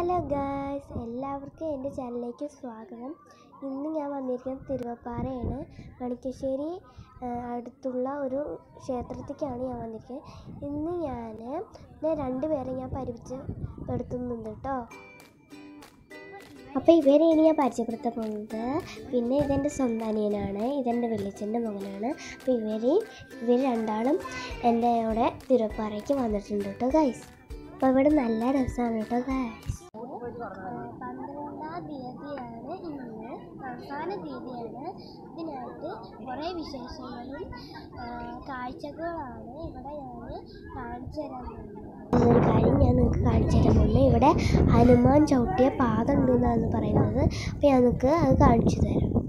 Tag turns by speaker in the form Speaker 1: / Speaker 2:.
Speaker 1: hello guys എല്ലാവർക്കും എൻ്റെ ചാനലിലേക്ക് സ്വാഗതം ഇന്ന് ഞാൻ വന്നിരിക്കുന്നത് തിരുവപ്പാറയാണ് മണിക്കശ്ശേരി ആ, അടുത്തുള്ള ഒരു ക്ഷേത്രത്തിലേക്കാണ് ഞാൻ വന്നിരിക്കുന്നത് ഇന്ന് ഞാൻ ഞാൻ രണ്ടുപേരെ ഞാൻ പരിചയ പെടുത്തുന്നുണ്ട് കേട്ടോ അപ്പോൾ ഇവരെയാണ് ഞാൻ പരിചയപ്പെടുത്താൻ പോകുന്നത് പിന്നെ ഇതെൻ്റെ സ്വന്തം അനിയനാണ് ഇതെൻ്റെ വെള്ളിച്ചൻ്റെ മകനാണ് അപ്പോൾ ഇവർ ഇവർ രണ്ടാളും എൻ്റെ കൂടെ തിരുവപ്പാറയ്ക്ക് വന്നിട്ടുണ്ട് കേട്ടോ ഗൈസ് അപ്പോൾ ഇവിടെ നല്ല രസമാണ് കേട്ടോ ഗൈസ് പന്ത്രണ്ടാം തീയതിയാണ് ഇന്ന് അവസാന തീയതിയാണ് ഇതിനായിട്ട് കുറേ വിശേഷങ്ങളും ആ, കാഴ്ചകളാണ് ഇവിടെ ഞാൻ കാണിച്ചു തരാൻ പോകുന്നത് ഒരു കാര്യം ഞാൻ നിങ്ങൾക്ക് കാണിച്ചു തരാൻ പോകുന്നത് ഇവിടെ ഹനുമാൻ ചവിട്ടിയ പാത ഉണ്ടെന്നാണ് പറയുന്നത് അപ്പോൾ ഞാൻ നിങ്ങൾക്ക് അത് കാണിച്ചു തരാം